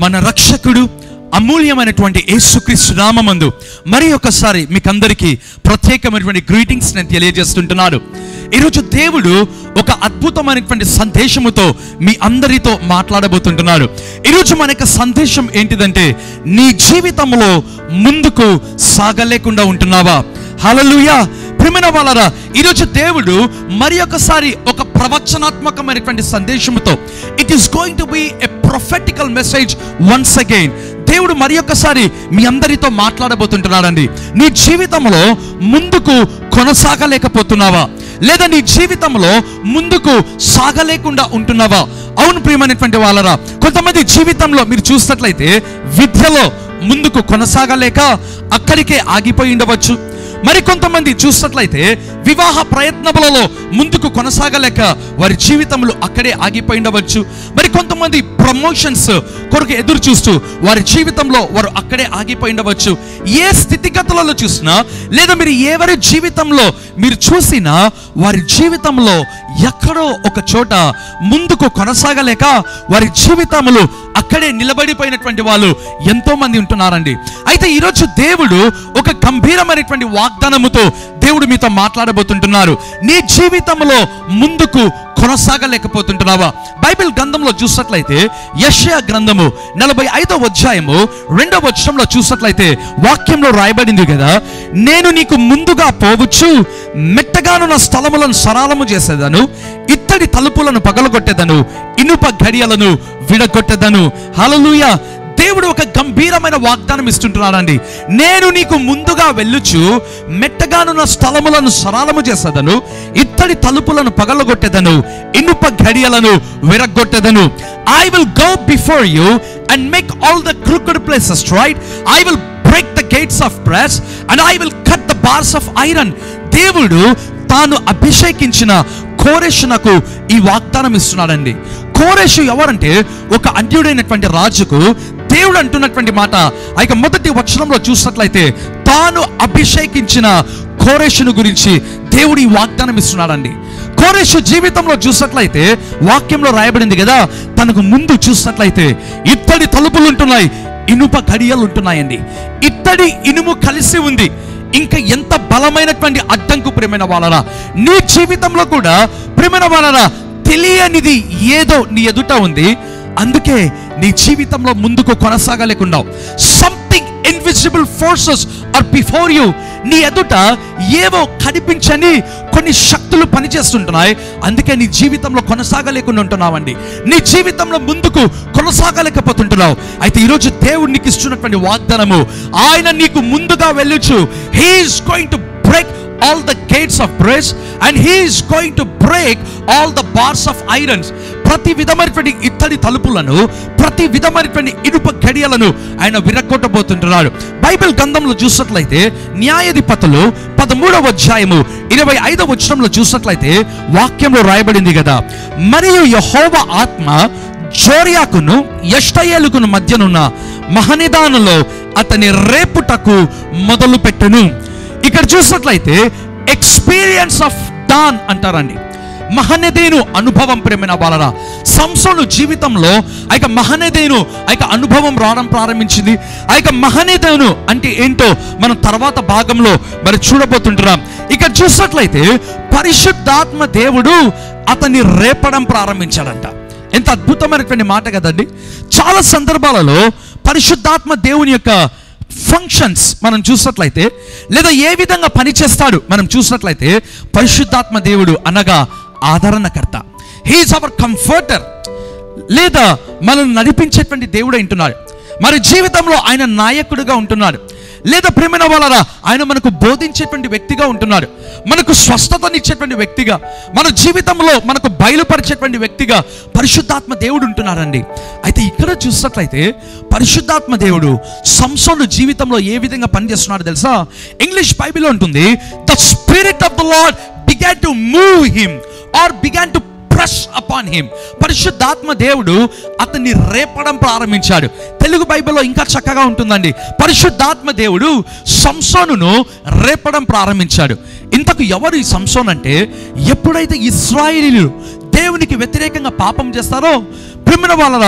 మన రక్షకుడు అమూల్యమైనటువంటి యేసుక్రీస్తు నామమందు మరి ఒకసారి మీకందరికీ ప్రత్యేకమైనటువంటి గ్రీటింగ్స్ నేను తెలియజేస్తుంటున్నాను ఈరోజు దేవుడు ఒక అద్భుతమైనటువంటి సందేశముతో మీ అందరితో మాట్లాడబోతుంటున్నాడు ఈరోజు మన యొక్క సందేశం ఏంటిదంటే నీ జీవితంలో ముందుకు సాగలేకుండా ఉంటున్నావా హలలుయా ప్రిమిన వాళ్ళరా ఈరోజు దేవుడు మరి ఒకసారి ఒక ప్రవచనాత్మకమైనటువంటి సందేశముతో it is going to be a prophetical message once again దేవుడు మరి ఒక్కసారి మీ అందరితో మాట్లాడబోతుంటున్నాడండి నీ జీవితంలో ముందుకు కొనసాగలేకపోతున్నావా లేదా నీ జీవితంలో ముందుకు సాగలేకుండా ఉంటున్నావా అవును ప్రియమైనటువంటి వాళ్ళరా కొంతమంది జీవితంలో మీరు చూసినట్లయితే విద్యలో ముందుకు కొనసాగలేక అక్కడికే ఆగిపోయి ఉండవచ్చు మరి కొంతమంది చూసినట్లయితే వివాహ ప్రయత్నములలో ముందుకు కొనసాగలేక వారి జీవితంలో అక్కడే ఆగిపోయి ఉండవచ్చు మరి కొంతమంది ప్రమోషన్స్ కొరకు ఎదురు చూస్తూ వారి జీవితంలో వారు అక్కడే ఆగిపోయి ఉండవచ్చు ఏ స్థితిగతులలో చూసినా లేదా మీరు ఎవరి జీవితంలో మీరు చూసినా వారి జీవితంలో ఎక్కడో ఒక చోట ముందుకు కొనసాగలేక వారి జీవితములు అక్కడే నిలబడిపోయినటువంటి వాళ్ళు ఎంతో మంది ఉంటున్నారండి అయితే ఈరోజు దేవుడు ఒక గంభీరమైనటువంటి వాగ్దానముతో దేవుడు మీతో మాట్లాడబోతుంటున్నారు నీ జీవితంలో ముందుకు కొనసాగలేకపోతుంటున్నావా బైబిల్ గ్రంథంలో చూసినట్లయితే యెషయా గ్రంథము నలభై ఐదవ అధ్యాయము రెండవ వచనంలో చూసినట్లయితే వాక్యంలో రాయబడింది కదా నేను నీకు ముందుగా పోవచ్చు మెట్టగానున్న స్థలములను సరాలము చేసేదను ఇత్తడి తలుపులను పగలగొట్టేదను ఇనుప గడియలను విడగొట్టేదను హల్లెలూయా దేవుడు ఒక గంభీరమైన వాగ్దానం ఇస్తుంటున్నాడండి నేను నీకు ముందుగా వెళ్ళుచు మెట్టగానున్న స్థలములను సరాలము చేసేదను ఇత్తడి తలుపులను పగలగొట్టేదను ఇనుప గడియలను విరగొట్టేదను I will go before you and make all the crooked places right I will break the gates of brass and I will cut the bars of iron దేవుడు తాను అభిషేకించిన కోరేషునకు ఈ వాగ్దానం ఇస్తున్నాడండి కోరేషు ఎవరంటే ఒక అన్యుడైనటువంటి రాజుకు దేవుడు అంటున్నటువంటి మాట ఆ యొక్క మొదటి వచనంలో చూసినట్లయితే తాను అభిషేకించిన కోరేషును గురించి దేవుడు ఈ వాగ్దానం ఇస్తున్నాడండి కోరేషు జీవితంలో చూసినట్లయితే వాక్యంలో రాయబడింది కదా తనకు ముందు చూసినట్లయితే ఇత్తడి తలుపులు ఉంటున్నాయి ఇనుప గడియలు ఉంటున్నాయండి ఇత్తడి ఇనుము కలిసి ఉంది ఇంకా ఎంత బలమైనటువంటి అడ్డంకు ప్రేమైన వాళ్ళరా నీ జీవితంలో కూడా ప్రేమైన వాళ్ళరా తెలియనిది ఏదో నీ ఎదుట ఉంది అందుకే నీ జీవితంలో ముందుకు కొనసాగలేకుండా something invisible forces are before you నీ ఎదుట ఏవో కనిపించని కొన్ని శక్తులు పనిచేస్తుంటున్నాయి అందుకే నీ జీవితంలో కొనసాగలేకుండా ఉంటున్నావండి నీ జీవితంలో ముందుకు కొనసాగలేకపోతుంటున్నావు అయితే ఈరోజు దేవుడు నీకు ఇస్తున్నటువంటి వాగ్దానము ఆయన నీకు ముందుగా వెళ్ళొచ్చు he is going to break all the gates of brass and he is going to break all the bars of irons ప్రతి విధమైనటువంటి ఇత్తడి తలుపులను ప్రతి విధమైనటువంటి ఇనుప గడియలను ఆయన విరగొట్టబోతుంటున్నాడు బైబిల్ గ్రంథంలో చూసినట్లయితే న్యాయాధిపతులు పదమూడవ అధ్యాయము ఇరవై ఐదవ వచనంలో చూసినట్లయితే వాక్యంలో రాయబడింది కదా మరియు యహోవ ఆత్మ జోర్యాకును ఎష్టయేలుకును మధ్యనున్న మహనిదానులో అతని రేపుటకు మొదలు పెట్టును ఇక్కడ చూసినట్లయితే ఎక్స్పీరియన్స్ ఆఫ్ డాన్ అంటారండి మహనదేను అనుభవం ప్రేమైన వాళ్ళరా సంసోను జీవితంలో ఆ యొక్క మహనదేను ఆ యొక్క అనుభవం రావడం ప్రారంభించింది ఆ యొక్క మహనదేను అంటే ఏంటో మనం తర్వాత భాగంలో మరి చూడబోతుంటున్నాం ఇక్కడ చూసినట్లయితే పరిశుద్ధాత్మ దేవుడు అతన్ని రేపడం ప్రారంభించాడంట ఎంత అద్భుతమైనటువంటి మాట కదండి చాలా సందర్భాలలో పరిశుద్ధాత్మ దేవుని యొక్క ఫంక్షన్స్ మనం చూసినట్లయితే లేదా ఏ విధంగా పనిచేస్తాడు మనం చూసినట్లయితే పరిశుద్ధాత్మ దేవుడు అనగా ఆదరణకర్త హీఈస్ అవర్ కంఫర్టర్ లేదా మనల్ని నడిపించేటువంటి దేవుడు అంటున్నాడు మరి జీవితంలో ఆయన నాయకుడిగా ఉంటున్నాడు లేదా ప్రేమైన వాళ్ళరా ఆయన మనకు బోధించేటువంటి వ్యక్తిగా ఉంటున్నాడు మనకు స్వస్థతనిచ్చేటువంటి వ్యక్తిగా మన జీవితంలో మనకు బయలుపరిచేటువంటి వ్యక్తిగా పరిశుద్ధాత్మ దేవుడు ఉంటున్నాడండి అయితే ఇక్కడ చూసినట్లయితే పరిశుద్ధాత్మ దేవుడు సంసోను జీవితంలో ఏ విధంగా పనిచేస్తున్నాడు తెలుసా ఇంగ్లీష్ బైబిల్ ఉంటుంది the spirit of the lord began to move him or began to press upon him పరిశుద్ధాత్మ దేవుడు అతన్ని రేపడం ప్రారంభించాడు తెలుగు బైబిల్లో ఇంకా చక్కగా ఉంటుందండి పరిశుద్ధాత్మ దేవుడు సంసోనును రేపడం ప్రారంభించాడు ఇంతకు ఎవరు ఈ సంసోన్ అంటే ఎప్పుడైతే ఇస్రాయేలీలు దేవునికి వ్యతిరేకంగా పాపం చేస్తారో ప్రిమిన వాళ్ళ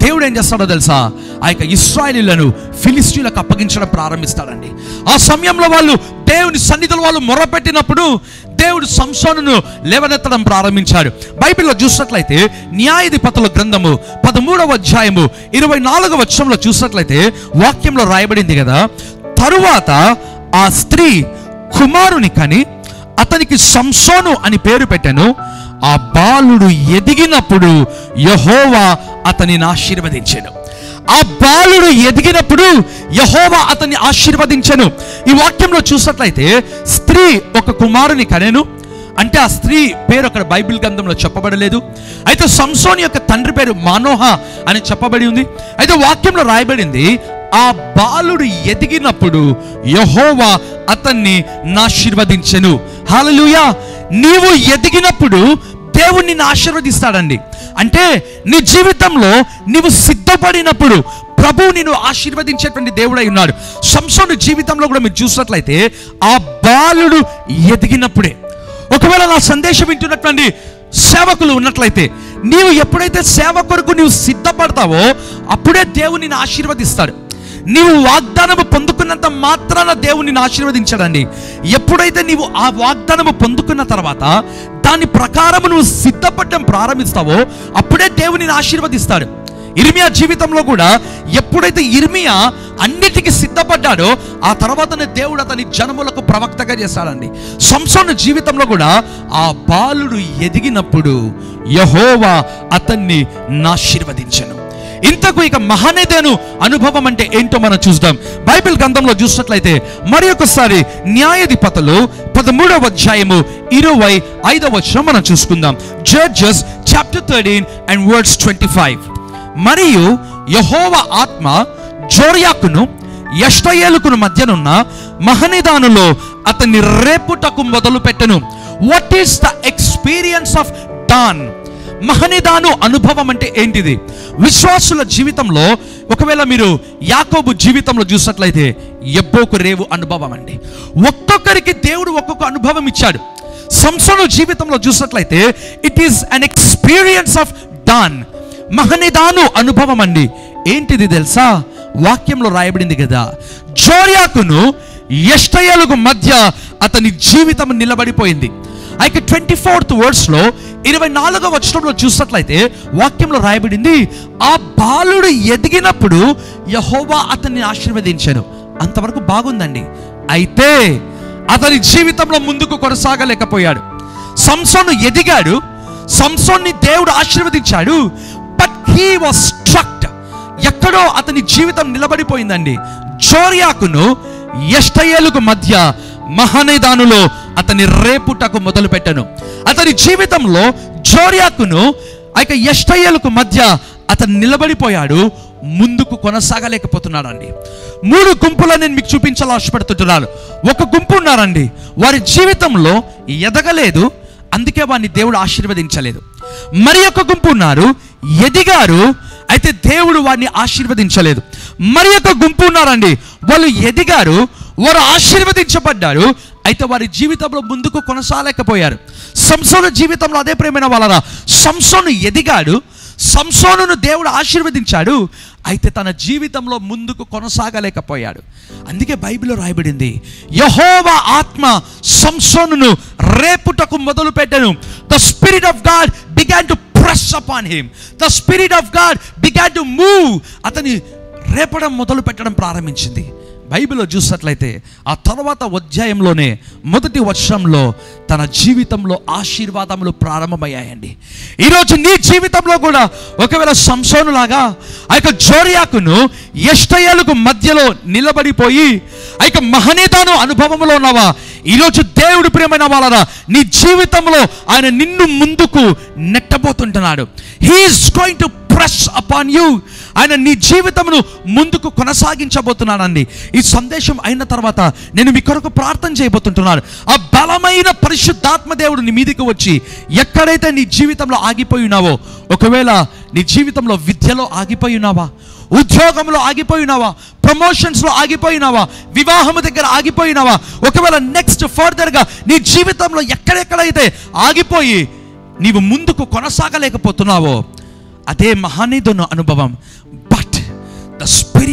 దేవుడు ఏం చేస్తాడో తెలుసా ఆ యొక్క ఇస్రాయలీలను ఫిలిస్తీన్లకు అప్పగించడం ప్రారంభిస్తాడండి ఆ సమయంలో వాళ్ళు దేవుని సన్నిధిలో వాళ్ళు మొరపెట్టినప్పుడు దేవుడు సంసోనును లేవనెత్తడం ప్రారంభించాడు బైబిల్లో చూసినట్లయితే న్యాయాధిపతుల గ్రంథము పదమూడవ అధ్యాయము ఇరవై నాలుగవ వచ్చంలో చూసినట్లయితే వాక్యంలో రాయబడింది కదా తరువాత ఆ స్త్రీ కుమారుని కని అతనికి సంసోను అని పేరు పెట్టాను ఆ బాలుడు ఎదిగినప్పుడు యహోవా అతనిని ఆశీర్వదించాను ఆ బాలుడు ఎదిగినప్పుడు యహోవా అతన్ని ఆశీర్వదించను ఈ వాక్యంలో చూసినట్లయితే స్త్రీ ఒక కుమారుని కనెను అంటే ఆ స్త్రీ పేరు అక్కడ బైబిల్ గ్రంథంలో చెప్పబడలేదు అయితే సంసోని యొక్క తండ్రి పేరు మానోహ అని చెప్పబడి ఉంది అయితే వాక్యంలో రాయబడింది ఆ బాలుడు ఎదిగినప్పుడు యహోవా అతన్ని నాశీర్వదించెను హాలలుయా నీవు ఎదిగినప్పుడు దేవుడు నిన్ను ఆశీర్వదిస్తాడండి అంటే నీ జీవితంలో నీవు సిద్ధపడినప్పుడు ప్రభు నిన్ను ఆశీర్వదించేటువంటి దేవుడై ఉన్నాడు సంసోను జీవితంలో కూడా మీరు చూసినట్లయితే ఆ బాలుడు ఎదిగినప్పుడే ఒకవేళ నా సందేశం వింటున్నటువంటి సేవకులు ఉన్నట్లయితే నీవు ఎప్పుడైతే సేవ కొరకు నీవు సిద్ధపడతావో అప్పుడే దేవుని నిన్ను ఆశీర్వదిస్తాడు నీవు వాగ్దానము పొందుకున్నంత మాత్రాన దేవుని నిన్ను ఆశీర్వదించాడండి ఎప్పుడైతే నీవు ఆ వాగ్దానము పొందుకున్న తర్వాత దాని ప్రకారము నువ్వు సిద్ధపడడం ప్రారంభిస్తావో అప్పుడే దేవుని నిన్ను ఆశీర్వదిస్తాడు ఇర్మియా జీవితంలో కూడా ఎప్పుడైతే ఇర్మియా అన్నిటికీ సిద్ధపడ్డాడో ఆ తర్వాతనే దేవుడు అతని జనములకు ప్రవక్తగా చేశాడండి సంసోను జీవితంలో కూడా ఆ బాలుడు ఎదిగినప్పుడు యహోవా అతన్ని నాశీర్వదించను ఇంతకు ఇక మహానేతను అనుభవం అంటే ఏంటో మనం చూద్దాం బైబిల్ గ్రంథంలో చూసినట్లయితే మరి ఒకసారి న్యాయాధిపతులు పదమూడవ అధ్యాయము ఇరవై ఐదవ వచనం మనం చూసుకుందాం Judges chapter thirteen and words twenty five మరియు యహోవ ఆత్మ జోర్యాకును యష్టయేలుకును మధ్యనున్న మహనిదానులో అతన్ని రేపుటకు మొదలు పెట్టను what is the experience of Dan మహనిదాను అనుభవం అంటే ఏంటిది విశ్వాసుల జీవితంలో ఒకవేళ మీరు యాకోబు జీవితంలో చూసినట్లయితే ఎబ్బోకు రేవు అనుభవం అండి ఒక్కొక్కరికి దేవుడు ఒక్కొక్క అనుభవం ఇచ్చాడు సంసోను జీవితంలో చూసినట్లయితే it is an experience of Dan మహనిదాను అనుభవం అండి ఏంటిది తెలుసా వాక్యంలో రాయబడింది కదా జోర్యాకును ఎష్టయలకు మధ్య అతని జీవితం నిలబడిపోయింది అయితే ట్వంటీ ఫోర్త్ వర్డ్స్లో ఇరవై నాలుగో వచనంలో చూసినట్లయితే వాక్యంలో రాయబడింది ఆ బాలుడు ఎదిగినప్పుడు యహోవా అతన్ని ఆశీర్వదించాను అంతవరకు బాగుందండి అయితే అతని జీవితంలో ముందుకు కొనసాగలేకపోయాడు సంసోను ఎదిగాడు సంసోన్ని దేవుడు ఆశీర్వదించాడు బట్ హీ వాస్ స్ట్రక్ట్ ఎక్కడో అతని జీవితం నిలబడిపోయిందండి జోర్యాకును ఎష్టయేలుకు మధ్య మహనేదానులో అతని రేపుటకు మొదలు పెట్టను అతని జీవితంలో జోర్యాకును ఇక ఎష్టయేలుకు మధ్య అతను నిలబడిపోయాడు ముందుకు కొనసాగలేకపోతున్నాడండి మూడు గుంపులను నేను మీకు చూపించాలని ఆశపడుతుంటున్నాను ఒక గుంపు ఉన్నారండి వారి జీవితంలో ఎదగలేదు అందుకే వారిని దేవుడు ఆశీర్వదించలేదు మరి ఒక గుంపు ఉన్నారు ఎదిగారు అయితే దేవుడు వారిని ఆశీర్వదించలేదు మరి ఒక గుంపు ఉన్నారండి వాళ్ళు ఎదిగారు వారు ఆశీర్వదించబడ్డారు అయితే వారి జీవితంలో ముందుకు కొనసాగలేకపోయారు సంసోను జీవితంలో అదే ప్రేమైన వాళ్ళరా సంసోను ఎదిగాడు సంసోనును దేవుడు ఆశీర్వదించాడు అయితే తన జీవితంలో ముందుకు కొనసాగలేకపోయాడు అందుకే బైబిల్లో రాయబడింది యహోవా ఆత్మ సంసోనును రేపుటకు మొదలు పెట్టాను the spirit of God began to press upon him the spirit of God began to move అతని రేపడం మొదలు పెట్టడం ప్రారంభించింది బైబిల్లో చూసినట్లయితే ఆ తర్వాత అధ్యాయంలోనే మొదటి వర్షంలో తన జీవితంలో ఆశీర్వాదములు ప్రారంభమయ్యాయండి ఈరోజు నీ జీవితంలో కూడా ఒకవేళ సంసోనులాగా ఆ యొక్క జోరియాకును ఎష్టయాలకు మధ్యలో నిలబడిపోయి ఆ యొక్క మహనీతాను అనుభవంలో ఉన్నావా ఈరోజు దేవుడు ప్రియమైన వాళ్ళరా నీ జీవితంలో ఆయన నిన్ను ముందుకు నెట్టబోతుంటున్నాడు he is going to press upon you ఆయన నీ జీవితమును ముందుకు కొనసాగించబోతున్నానండి ఈ సందేశం అయిన తర్వాత నేను మీ కొరకు ప్రార్థన చేయబోతుంటున్నాను ఆ బలమైన పరిశుద్ధాత్మ దేవుడు నీ మీదకి వచ్చి ఎక్కడైతే నీ జీవితంలో ఆగిపోయి ఉన్నావో ఒకవేళ నీ జీవితంలో విద్యలో ఆగిపోయి ఉన్నావా ఉద్యోగంలో ఆగిపోయినావా ప్రమోషన్స్లో ఆగిపోయినావా వివాహము దగ్గర ఆగిపోయినావా ఒకవేళ నెక్స్ట్ ఫర్దర్గా నీ జీవితంలో ఎక్కడెక్కడైతే ఆగిపోయి నీవు ముందుకు కొనసాగలేకపోతున్నావో అదే మహానీదును అనుభవం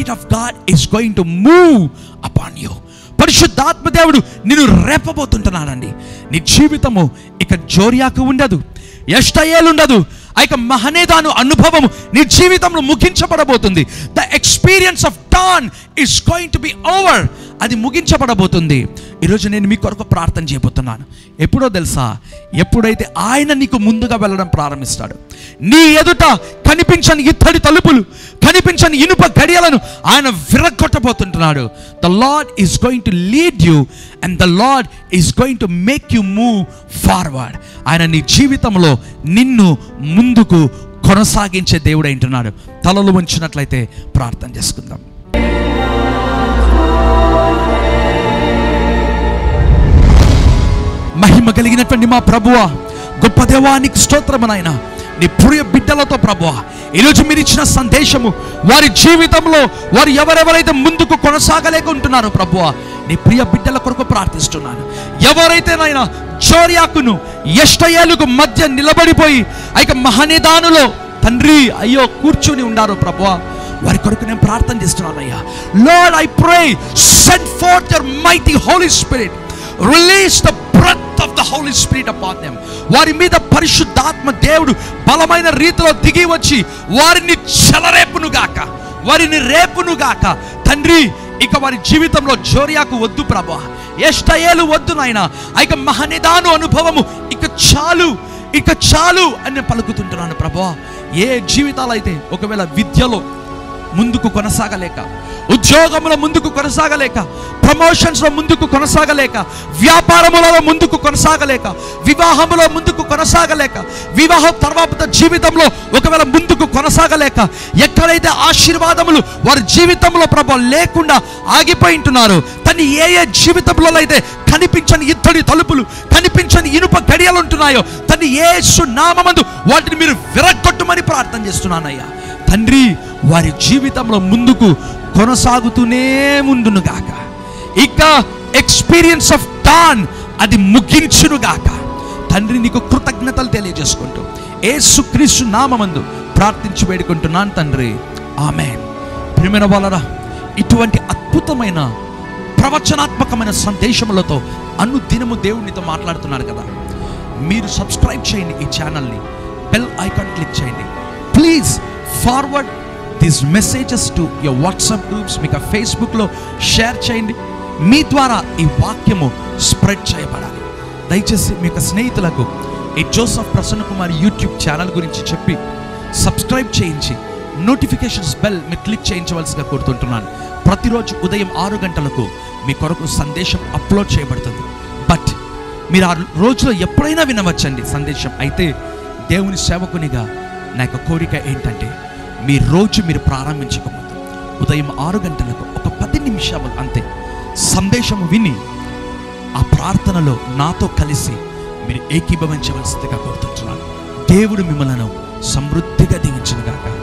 spirit of God is going to move upon you పరిశుద్ధాత్మ దేవుడు నిన్ను రేపబోతుంటున్నాడండి నీ జీవితము ఇక జోరియాకు ఉండదు ఎష్టయేలు ఉండదు ఆ యొక్క మహనేదాను అనుభవము నీ జీవితంలో ముగించబడబోతుంది the experience of Dan is going to be over అది ముగించబడబోతుంది ఈరోజు నేను మీ కొరకు ప్రార్థన చేయబోతున్నాను ఎప్పుడో తెలుసా ఎప్పుడైతే ఆయన నీకు ముందుగా వెళ్ళడం ప్రారంభిస్తాడు నీ ఎదుట కనిపించని ఇత్తడి తలుపులు కనిపించని ఇనుప గడియలను ఆయన విరగొట్టబోతుంటున్నాడు the Lord is going to lead you and the Lord is going to make you move forward ఆయన నీ జీవితంలో నిన్ను ముందుకు కొనసాగించే దేవుడు అంటున్నాడు తలలు ఉంచినట్లయితే ప్రార్థన చేసుకుందాం మహిమ కలిగినటువంటి మా ప్రభువ గొప్ప దేవానికి స్తోత్రమునైనా నీ ప్రియ బిడ్డలతో ప్రభువ ఈరోజు మీరు ఇచ్చిన సందేశము వారి జీవితంలో వారు ఎవరెవరైతే ముందుకు కొనసాగలేకుంటున్నారో ప్రభువ నీ ప్రియ బిడ్డల కొరకు ప్రార్థిస్తున్నాను ఎవరైతేనైనా చోర్యాకును ఎష్టయేలుకు మధ్య నిలబడిపోయి ఆ యొక్క మహనిదానులో తండ్రి అయ్యో కూర్చుని ఉండారు ప్రభువా వారి కొరకు నేను ప్రార్థన చేస్తున్నాను అయ్యా Lord I pray send forth your mighty Holy Spirit release the breath of the Holy Spirit upon them వారి మీద పరిశుద్ధాత్మ దేవుడు బలమైన రీతిలో దిగి వచ్చి వారిని చెలరేపును గాక వారిని రేపును గాక తండ్రి ఇక వారి జీవితంలో జోరియాకు వద్దు ప్రభా ఎష్టయేలు వద్దు నాయన ఆ ఇక మహనిదాను అనుభవము ఇక చాలు ఇక చాలు అని నేను పలుకుతుంటున్నాను ప్రభా ఏ జీవితాలు అయితే ఒకవేళ విద్యలో ముందుకు కొనసాగలేక ఉద్యోగంలో ముందుకు కొనసాగలేక ప్రమోషన్స్లో ముందుకు కొనసాగలేక వ్యాపారములలో ముందుకు కొనసాగలేక వివాహములో ముందుకు కొనసాగలేక వివాహం తర్వాత జీవితంలో ఒకవేళ ముందుకు కొనసాగలేక ఎక్కడైతే ఆశీర్వాదములు వారి జీవితంలో ప్రభా లేకుండా ఆగిపోయి ఉంటున్నారు తను ఏ ఏ జీవితంలో అయితే కనిపించని ఇత్తడి తలుపులు కనిపించని ఇనుప గడియలు ఉంటున్నాయో తను ఏసు నామందు వాటిని మీరు విరగొట్టమని ప్రార్థన చేస్తున్నానయ్యా తండ్రి వారి జీవితంలో ముందుకు కొనసాగుతూనే ముందునుగాక ఇక ఎక్స్పీరియన్స్ ఆఫ్ డాన్ అది ముగించునుగాక తండ్రి నీకు కృతజ్ఞతలు తెలియజేసుకుంటూ ఏసుక్రీస్తు నామమందు ప్రార్థించి వేడుకుంటున్నాను తండ్రి ఆమె ప్రియమైన వాళ్ళరా ఇటువంటి అద్భుతమైన ప్రవచనాత్మకమైన సందేశములతో అనుదినము దేవునితో మాట్లాడుతున్నారు కదా మీరు సబ్స్క్రైబ్ చేయండి ఈ ఛానల్ని బెల్ ఐకాన్ క్లిక్ చేయండి please forward these messages to your WhatsApp groups మీకు ఫేస్బుక్లో షేర్ చేయండి మీ ద్వారా ఈ వాక్యము స్ప్రెడ్ చేయబడాలి దయచేసి మీ యొక్క స్నేహితులకు ఈ Joseph Prasanna Kumar YouTube channel గురించి చెప్పి సబ్స్క్రైబ్ చేయించి నోటిఫికేషన్స్ బెల్ మీరు క్లిక్ చేయించవలసిగా కోరుతుంటున్నాను ప్రతిరోజు ఉదయం ఆరు గంటలకు మీ కొరకు సందేశం అప్లోడ్ చేయబడుతుంది బట్ మీరు ఆ రోజులో ఎప్పుడైనా వినవచ్చండి సందేశం అయితే దేవుని సేవకునిగా నా యొక్క కోరిక ఏంటంటే మీ రోజు మీరు ప్రారంభించకముందు ఉదయం ఆరు గంటలకు ఒక పది నిమిషాలు అంతే సందేశము విని ఆ ప్రార్థనలో నాతో కలిసి మీరు ఏకీభవించవలసిందిగా కోరుతుంటున్నాను దేవుడు మిమ్మలను సమృద్ధిగా దీవించునుగాక